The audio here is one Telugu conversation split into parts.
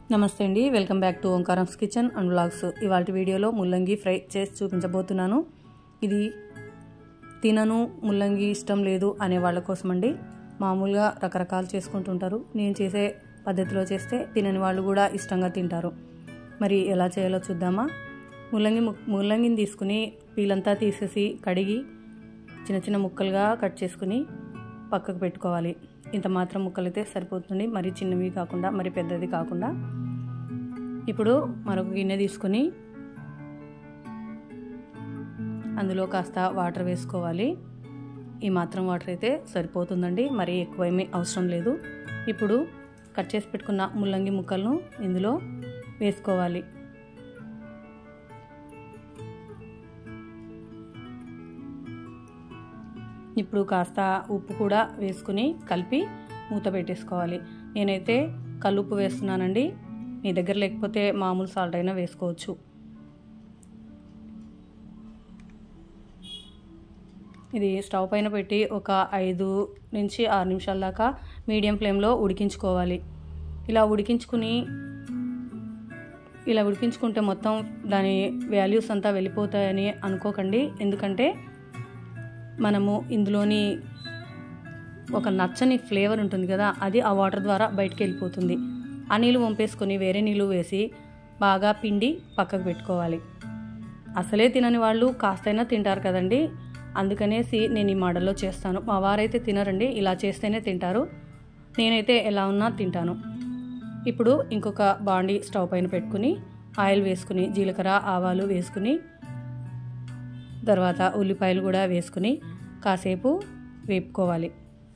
నమస్తే అండి welcome back to Omkaram's kitchen and vlogs ఇవాళ వీడియోలో ముల్లంగి ఫ్రై చేసి చూపించబోతున్నాను ఇది తినను ముల్లంగి ఇష్టం లేదు అనే వాళ్ళ కోసం అండి మామూలుగా రకరకాలు చేసుకుంటుంటారు నేను చేసే పద్ధతిలో చేస్తే తినని వాళ్ళు కూడా ఇష్టంగా తింటారు మరి ఎలా చేయాలో చూద్దామా ముల్లంగి ము- ముల్లంగిని తీసుకుని పీలంతా తీసేసి కడిగి చిన్న చిన్న ముక్కలుగా కట్ చేసుకుని పక్కకు పెట్టుకోవాలి ఇంత మాత్రం ముక్కలు అయితే సరిపోతుంది మరి చిన్నవి కాకుండా మరి పెద్దది కాకుండా ఇప్పుడు మరొక గిన్నె తీసుకుని అందులో కాస్త వాటర్ వేసుకోవాలి ఈ మాత్రం వాటర్ అయితే సరిపోతుందండి మరి ఎక్కువ ఏమీ అవసరం లేదు ఇప్పుడు కట్ చేసి పెట్టుకున్న ముల్లంగి ముక్కలను ఇందులో వేసుకోవాలి ఇప్పుడు కాస్త ఉప్పు కూడా వేసుకుని కలిపి మూత పెట్టేసుకోవాలి నేనైతే కల్లుప్పు వేస్తున్నానండి మీ దగ్గర లేకపోతే మామూలు సాల్ట్ అయినా వేసుకోవచ్చు ఇది స్టవ్ పైన పెట్టి ఒక ఐదు నుంచి ఆరు నిమిషాల దాకా మీడియం ఫ్లేమ్లో ఉడికించుకోవాలి ఇలా ఉడికించుకుని ఇలా ఉడికించుకుంటే మొత్తం దాని వాల్యూస్ అంతా వెళ్ళిపోతాయని అనుకోకండి ఎందుకంటే మనము ఇందులోని ఒక నచ్చని ఫ్లేవర్ ఉంటుంది కదా అది ఆ వాటర్ ద్వారా బయటికి వెళ్ళిపోతుంది ఆ నీళ్ళు వంపేసుకొని వేరే నీళ్ళు వేసి బాగా పిండి పక్కకు పెట్టుకోవాలి అసలే తినని వాళ్ళు కాస్తైనా తింటారు కదండి అందుకనేసి నేను ఈ మోడల్లో చేస్తాను మా వారైతే తినరండి ఇలా చేస్తేనే తింటారు నేనైతే ఎలా ఉన్నా తింటాను ఇప్పుడు ఇంకొక బాండి స్టవ్ పైన పెట్టుకుని ఆయిల్ వేసుకుని జీలకర్ర ఆవాలు వేసుకుని తర్వాత ఉల్లిపాయలు కూడా వేసుకుని కాసేపు వేపుకోవాలి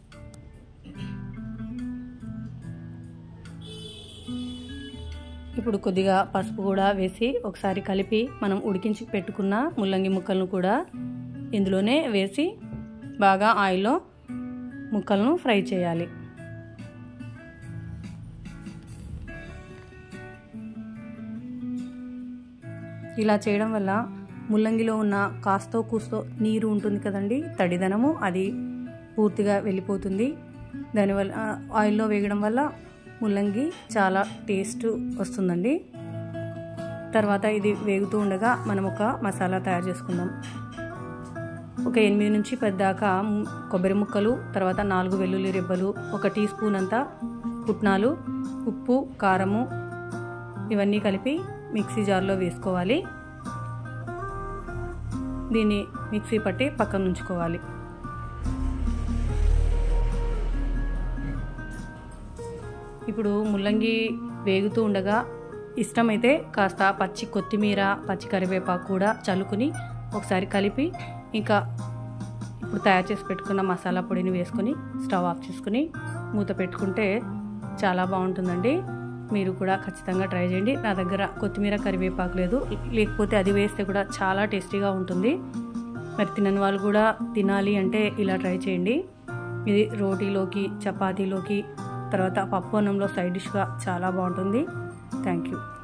ఇప్పుడు కొద్దిగా పసుపు కూడా వేసి ఒకసారి కలిపి మనం ఉడికించి పెట్టుకున్న ముల్లంగి ముక్కలను కూడా ఇందులోనే వేసి బాగా ఆయిల్లో ముక్కలను ఫ్రై చేయాలి ఇలా చేయడం వల్ల ముల్లంగిలో ఉన్న కాస్తో కూస్తో నీరు ఉంటుంది కదండి తడిదనము అది పూర్తిగా వెళ్ళిపోతుంది దానివల్ల ఆ, ఆయిల్లో వేగడం వల్ల ముల్లంగి చాలా టేస్ట్ వస్తుందండి తర్వాత ఇది వేగుతూ ఉండగా మనం ఒక మసాలా తయారు చేసుకుందాం ఒక ఎనిమిది నుంచి పద్దాకా కొబ్బరి ముక్కలు తర్వాత నాలుగు వెల్లుల్లి రెబ్బలు ఒక టీ స్పూన్ అంతా పుట్నాలు ఉప్పు కారము ఇవన్నీ కలిపి మిక్సీ జార్లో వేసుకోవాలి దీన్ని మిక్సీ పట్టి పక్కన ఉంచుకోవాలి ఇప్పుడు ముల్లంగి వేగుతూ ఉండగా ఇష్టమైతే కాస్త పచ్చి కొత్తిమీర పచ్చి కరివేపాకు కూడా చల్లుకుని ఒకసారి కలిపి ఇంకా ఇప్పుడు తయారు చేసి పెట్టుకున్న మసాలా పొడిని వేసుకొని స్టవ్ ఆఫ్ చేసుకుని మూత పెట్టుకుంటే చాలా బాగుంటుందండి మీరు కూడా ఖచ్చితంగా ట్రై చేయండి నా దగ్గర కొత్తిమీర కరివేపాకు లేదు లేకపోతే అది వేస్తే కూడా చాలా టేస్టీగా ఉంటుంది మరి తినని వాళ్ళు కూడా తినాలి అంటే ఇలా ట్రై చేయండి ఇది రోటీలోకి చపాతీలోకి తర్వాత పప్పు అన్నంలో సైడ్ డిష్గా చాలా బాగుంటుంది థ్యాంక్ యూ